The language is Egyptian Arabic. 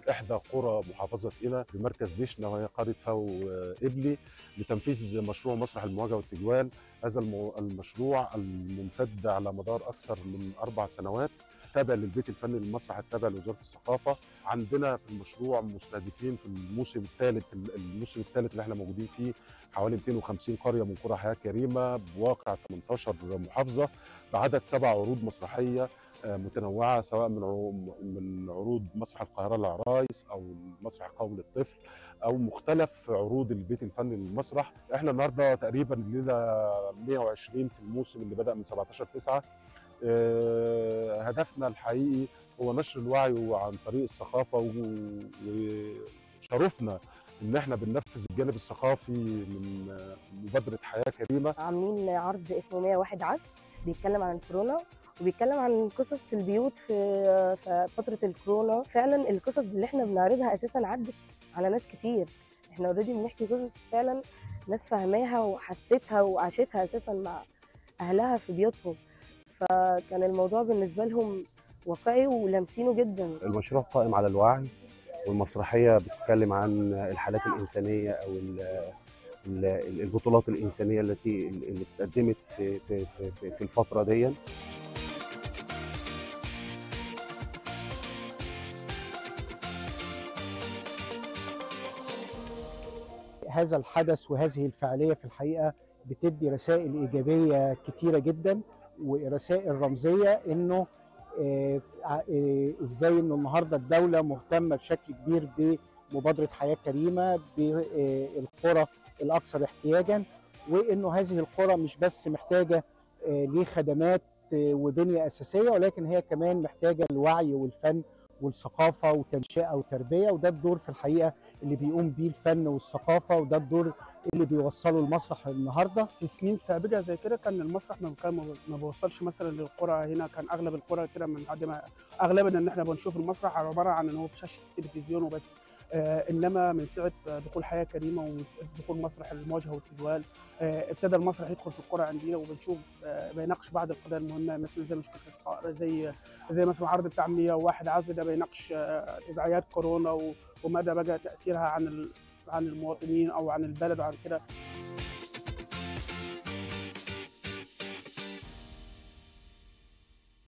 احدى قرى محافظه قنا بمركز دشنا وهي قريه فاو ابلي لتنفيذ مشروع مسرح المواجهه والتجوال هذا المو- المشروع الممتد على مدار اكثر من اربع سنوات تابع للبيت الفني للمسرح التابع لوزاره الثقافه عندنا في المشروع مستهدفين في الموسم الثالث الموسم الثالث اللي احنا موجودين فيه حوالي 250 قريه من قرى حياه كريمه بواقع 18 محافظه بعدد سبع عروض مسرحيه آه، متنوعه سواء من عرو- من عروض مسرح القاهره للعرايس او مسرح قوم للطفل او مختلف عروض البيت الفني للمسرح احنا النهارده تقريبا لنا 120 في الموسم اللي بدا من 17 9 هدفنا الحقيقي هو نشر الوعي عن طريق الثقافه و- وشرفنا ان احنا بننفذ الجانب الثقافي من آه، مبادره حياه كريمه عاملين عرض اسمه 101 عزف بيتكلم عن الكورونا وبيتكلم عن قصص البيوت في في فترة الكورونا فعلا القصص اللي احنا بنعرضها اساسا عدت على ناس كتير احنا اوريدي بنحكي قصص فعلا ناس فاهماها وحستها وعاشتها اساسا مع اهلها في بيوتهم فكان الموضوع بالنسبة لهم واقعي ولامسينه جدا المشروع قائم على الوعي والمسرحية بتتكلم عن الحالات الإنسانية أو ال- ال- البطولات الإنسانية التي اللي اتقدمت في في في- في الفترة دي هذا الحدث وهذه الفعالية في الحقيقة بتدي رسائل إيجابية كتيرة جدا ورسائل رمزية إنه آه، ع- آه، إزاي إنه النهاردة الدولة مهتمة بشكل كبير بمبادرة حياة كريمة بالقرى الأكثر احتياجا وإنه هذه القرى مش بس محتاجة آه، لخدمات آه، وبنية أساسية ولكن هي كمان محتاجة الوعي والفن والثقافة وتنشئة وتربية وده الدور في الحقيقة اللي بيقوم بيه الفن والثقافه وده الدور اللي بيوصله المسرح النهارده في سنين سابقه زي كده كان المسرح ما كان ما بيوصلش مثلا للقرى هنا كان اغلب القرى كده من بعد ما اغلبنا ان احنا بنشوف المسرح عباره عن ان هو في شاشه التلفزيون وبس آه انما من ساعه دخول حياه كريمه ودخول مسرح المواجهه والتجوال آه ابتدى المسرح يدخل في القرى عندنا وبنشوف آه بيناقش بعض القضايا المهمه مثلا زي مشكله الصقر زي زي مثلا عرض بتاع 101 عزل ده بيناقش آه تداعيات كورونا و- ومدى بقى تاثيرها عن ال- عن المواطنين او عن البلد وعن كده